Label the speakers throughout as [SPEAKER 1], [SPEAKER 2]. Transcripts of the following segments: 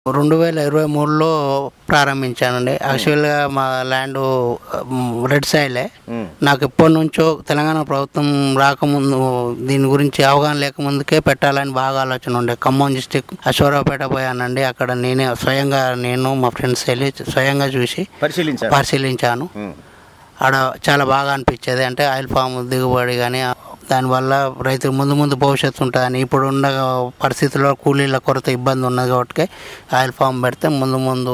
[SPEAKER 1] రెండు వేల ఇరవై మూడులో ప్రారంభించానండి యాక్చువల్గా మా ల్యాండ్ రెడ్ సైలే నాకు ఎప్పటి నుంచో తెలంగాణ ప్రభుత్వం రాకముందు దీని గురించి అవగాహన లేకముందుకే పెట్టాలని బాగా ఆలోచన ఉండే ఖమ్మం డిస్టిక్ అశ్వరావుపేట పోయానండి అక్కడ నేనే స్వయంగా నేను మా ఫ్రెండ్స్ వెళ్ళి స్వయంగా చూసి
[SPEAKER 2] పరిశీలించారు
[SPEAKER 1] పరిశీలించాను
[SPEAKER 2] ఉమ్.
[SPEAKER 1] ఆడ చాలా బాగా అనిపించేది అంటే ఆయిల్ ఫామ్ దిగుబడి కానీ దానివల్ల రైతులు ముందు ముందు భవిష్యత్తు ఉంటుందని ఇప్పుడు ఉన్న పరిస్థితుల్లో కూలీల కొరత ఇబ్బంది ఉన్నది కాబట్టి ఆయిల్ ఫామ్ పెడితే ముందు ముందు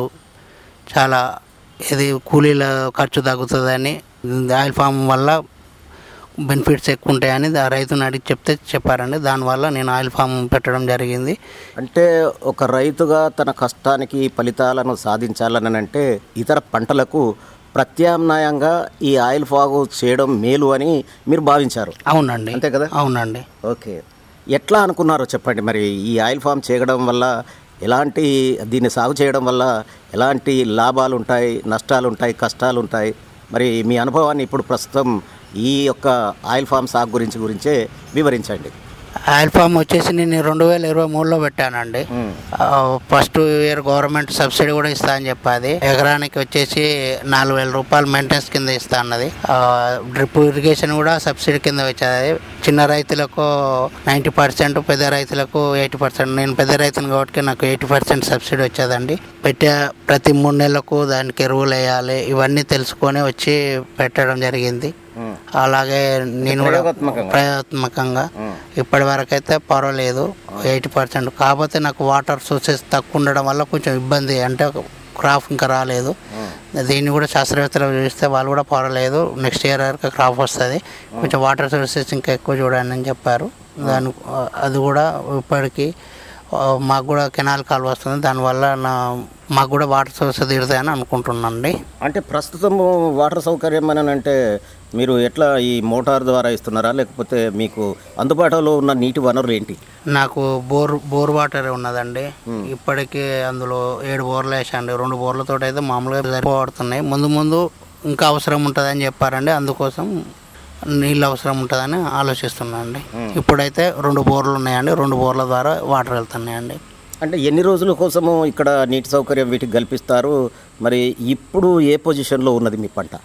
[SPEAKER 1] చాలా ఇది కూలీల ఖర్చు తగ్గుతుందని ఆయిల్ ఫామ్ వల్ల బెనిఫిట్స్ ఎక్కువ ఉంటాయని దా- రైతుని అడిగి చెప్తే చెప్పారండి దానివల్ల నేను ఆయిల్ ఫామ్ పెట్టడం జరిగింది
[SPEAKER 2] అంటే ఒక రైతుగా తన కష్టానికి ఫలితాలను సాధించాలని అంటే ఇతర పంటలకు ప్రత్యామ్నాయంగా ఈ ఆయిల్ ఫాగు చేయడం మేలు అని మీరు భావించారు
[SPEAKER 1] అవునండి
[SPEAKER 2] అంతే కదా
[SPEAKER 1] అవునండి
[SPEAKER 2] ఓకే ఎట్లా అనుకున్నారో చెప్పండి మరి ఈ ఆయిల్ ఫామ్ చేయడం వల్ల ఎలాంటి దీన్ని సాగు చేయడం వల్ల ఎలాంటి లాభాలు ఉంటాయి నష్టాలు ఉంటాయి కష్టాలు ఉంటాయి మరి మీ అనుభవాన్ని ఇప్పుడు ప్రస్తుతం ఈ యొక్క ఆయిల్ ఫామ్ సాగు గురించి గురించే వివరించండి
[SPEAKER 1] ఆయిల్ ఫామ్ వచ్చేసి నేను రెండు వేల ఇరవై మూడులో పెట్టానండి
[SPEAKER 2] మ్మ్.
[SPEAKER 1] ఫస్ట్ ఇయర్ గవర్నమెంట్ సబ్సిడీ కూడా ఇస్తా అని చెప్పాది ఎకరానికి వచ్చేసి నాలుగు వేల రూపాయలు మెయింటెనెన్స్ కింద ఇస్తా అన్నది డ్రిప్ ఇరిగేషన్ కూడా సబ్సిడీ కింద వచ్చేది చిన్న రైతులకు నైంటీ పర్సెంట్ పెద్ద రైతులకు ఎయిటీ పర్సెంట్ నేను పెద్ద రైతుని కాబట్టి నాకు ఎయిటీ పర్సెంట్ సబ్సిడీ వచ్చేదండి పెట్టే ప్రతి మూడు నెలలకు దానికి ఎరువులు వేయాలి ఇవన్నీ తెలుసుకొని వచ్చి పెట్టడం జరిగింది
[SPEAKER 2] మ్మ్.
[SPEAKER 1] అలాగే నేను కూడా
[SPEAKER 2] ప్రయోగాత్మకంగా.
[SPEAKER 1] ప్రయోగాత్మకంగా ఇప్పటి వరకు అయితే పర్వాలేదు ఎయిటీ పర్సెంట్ కాకపోతే నాకు వాటర్ సోర్సెస్ తక్కువ ఉండడం వల్ల కొంచెం ఇబ్బంది అంటే క్రాప్ ఇంకా రాలేదు దీన్ని కూడా శాస్త్రవేత్తలు చూస్తే వాళ్ళు కూడా పర్వాలేదు నెక్స్ట్ ఇయర్ వరకు క్రాప్ వస్తుంది కొంచెం వాటర్ సోర్సెస్ ఇంకా ఎక్కువ చూడండి అని చెప్పారు దాని అది కూడా ఇప్పటికీ ఆ, మాకు కూడా కెనాల్ కాల్ వస్తుంది దానివల్ల నా మాకు కూడా వాటర్ సోర్స్ తీరుతాయని అనుకుంటున్నానండి
[SPEAKER 2] అంటే ప్రస్తుతము వాటర్ సౌకర్యం అని అంటే మీరు ఎట్లా ఈ మోటార్ ద్వారా ఇస్తున్నారా లేకపోతే మీకు అందుబాటులో ఉన్న నీటి వనరులు ఏంటి
[SPEAKER 1] నాకు బోర్ బోర్ వాటర్ ఉన్నదండి ఇప్పటికీ అందులో ఏడు బోర్లు వేసాండి రెండు బోర్లతో అయితే మామూలుగా సరిపోతున్నాయి ముందు ముందు ఇంకా అవసరం ఉంటుందని చెప్పారండి అందుకోసం నీళ్ళు అవసరం ఉంటుందని ఆలోచిస్తున్నాను అండి ఇప్పుడైతే రెండు బోర్లు ఉన్నాయండి రెండు బోర్ల ద్వారా వాటర్ వెళ్తున్నాయండి
[SPEAKER 2] అంటే ఎన్ని రోజుల కోసము ఇక్కడ నీటి సౌకర్యం వీటికి కల్పిస్తారు మరి ఇప్పుడు ఏ పొజిషన్లో ఉన్నది మీ పంట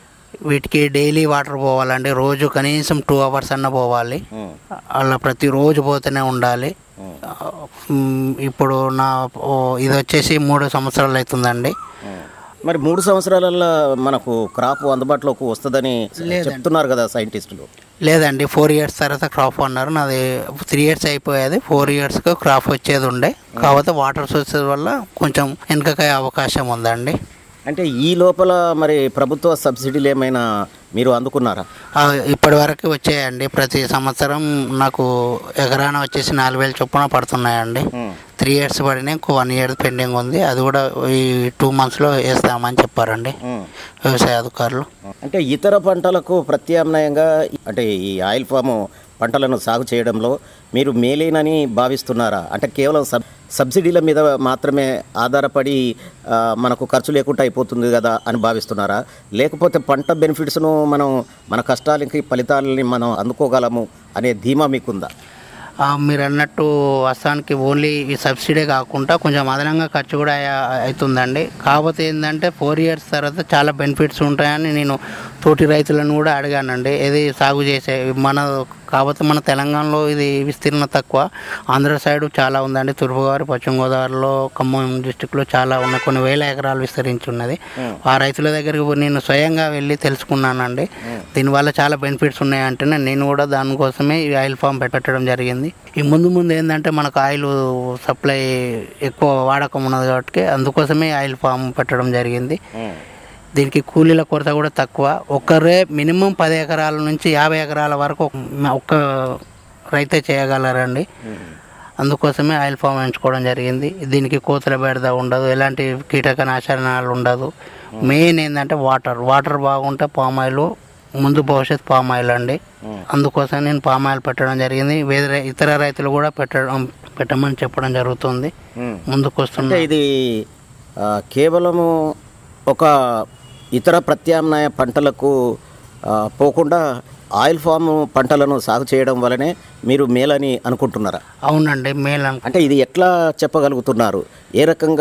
[SPEAKER 1] వీటికి డైలీ వాటర్ పోవాలండి రోజు కనీసం టూ అవర్స్ అన్న పోవాలి అలా ప్రతిరోజు పోతూనే ఉండాలి ఉమ్, ఇప్పుడు నా ఓ, ఇది వచ్చేసి మూడు సంవత్సరాలు అవుతుందండి
[SPEAKER 2] మరి మూడు సంవత్సరాలలో మనకు క్రాప్ అందుబాటులోకి వస్తుందని చెప్తున్నారు కదా సైంటిస్టులు
[SPEAKER 1] లేదండి ఫోర్ ఇయర్స్ తర్వాత క్రాప్ అన్నారు నాది త్రీ ఇయర్స్ అయిపోయేది ఫోర్ ఇయర్స్కి క్రాప్ వచ్చేది ఉండే కాకపోతే వాటర్ సోర్సెస్ వల్ల కొంచెం వెనకకాయ అవకాశం ఉందండి
[SPEAKER 2] అంటే ఈ లోపల మరి ప్రభుత్వ సబ్సిడీలు ఏమైనా మీరు అందుకున్నారా
[SPEAKER 1] ఆ, ఇప్పటి వరకు వచ్చాయండి ప్రతి సంవత్సరం నాకు ఎకరాన వచ్చేసి నాలుగు వేలు చొప్పున పడుతున్నాయండి త్రీ ఇయర్స్ పడినాయి ఇంకో వన్ ఇయర్ పెండింగ్ ఉంది అది కూడా ఈ టూ మంత్స్లో వేస్తామని చెప్పారండి వ్యవసాయ అధికారులు
[SPEAKER 2] అంటే ఇతర పంటలకు ప్రత్యామ్నాయంగా అంటే ఈ ఆయిల్ ఫామ్ పంటలను సాగు చేయడంలో మీరు మేలేనని భావిస్తున్నారా అంటే కేవలం సబ్ సబ్సిడీల మీద మాత్రమే ఆధారపడి ఆ, మనకు ఖర్చు లేకుండా అయిపోతుంది కదా అని భావిస్తున్నారా లేకపోతే పంట బెనిఫిట్స్ను మనం మన కష్టాలకి ఫలితాలని మనం అందుకోగలము అనే ధీమా మీకుందా
[SPEAKER 1] ఆ, మీరు అన్నట్టు అస్సానికి ఓన్లీ ఈ సబ్సిడీ కాకుండా కొంచెం అదనంగా ఖర్చు కూడా అయ్యా- అవుతుందండి కాకపోతే ఏంటంటే ఫోర్ ఇయర్స్ తర్వాత చాలా బెనిఫిట్స్ ఉంటాయని నేను తోటి రైతులను కూడా అడిగానండి ఇది సాగు చేసే మన కాకపోతే మన తెలంగాణలో ఇది విస్తీర్ణ తక్కువ ఆంధ్ర సైడ్ చాలా ఉందండి తూర్పుగోదావరి పశ్చిమ గోదావరిలో ఖమ్మం డిస్టిక్లో చాలా ఉన్నాయి కొన్ని వేల ఎకరాలు విస్తరించి ఉన్నది ఆ రైతుల దగ్గరికి నేను స్వయంగా వెళ్ళి తెలుసుకున్నానండి దీనివల్ల చాలా బెనిఫిట్స్ ఉన్నాయంటేనే నేను కూడా దానికోసమే ఈ ఆయిల్ ఫామ్ పెట్టడం జరిగింది ఈ ముందు ముందు ఏంటంటే మనకు ఆయిల్ సప్లై ఎక్కువ వాడకం ఉన్నది కాబట్టి అందుకోసమే ఆయిల్ ఫామ్ పెట్టడం జరిగింది దీనికి కూలీల కొరత కూడా తక్కువ ఒక్కరే మినిమం పది ఎకరాల నుంచి యాభై ఎకరాల వరకు ఒక- ఒక్క రైతే చేయగలరండి అందుకోసమే ఆయిల్ ఫామ్ ఎంచుకోవడం జరిగింది దీనికి కోతుల బెడద ఉండదు ఎలాంటి కీటక నాశనాలు ఉండదు మెయిన్ ఏంటంటే వాటర్ వాటర్ బాగుంటే పామ్ ఆయిల్ ముందు భవిష్యత్ పామ్ ఆయిల్ అండి అందుకోసం నేను పామ్ ఆయిల్ పెట్టడం జరిగింది వేరే ఇతర రైతులు కూడా పెట్టడం పెట్టమని చెప్పడం జరుగుతుంది ముందుకు వస్తున్న
[SPEAKER 2] అంటే ఇది ఆ, కేవలము ఒక ఇతర ప్రత్యామ్నాయ పంటలకు ఆ, పోకుండా ఆయిల్ ఫామ్ పంటలను సాగు చేయడం వలనే మీరు మేలని అనుకుంటున్నారా
[SPEAKER 1] అవునండి మేలు
[SPEAKER 2] అంటే ఇది ఎట్లా చెప్పగలుగుతున్నారు ఏ రకంగా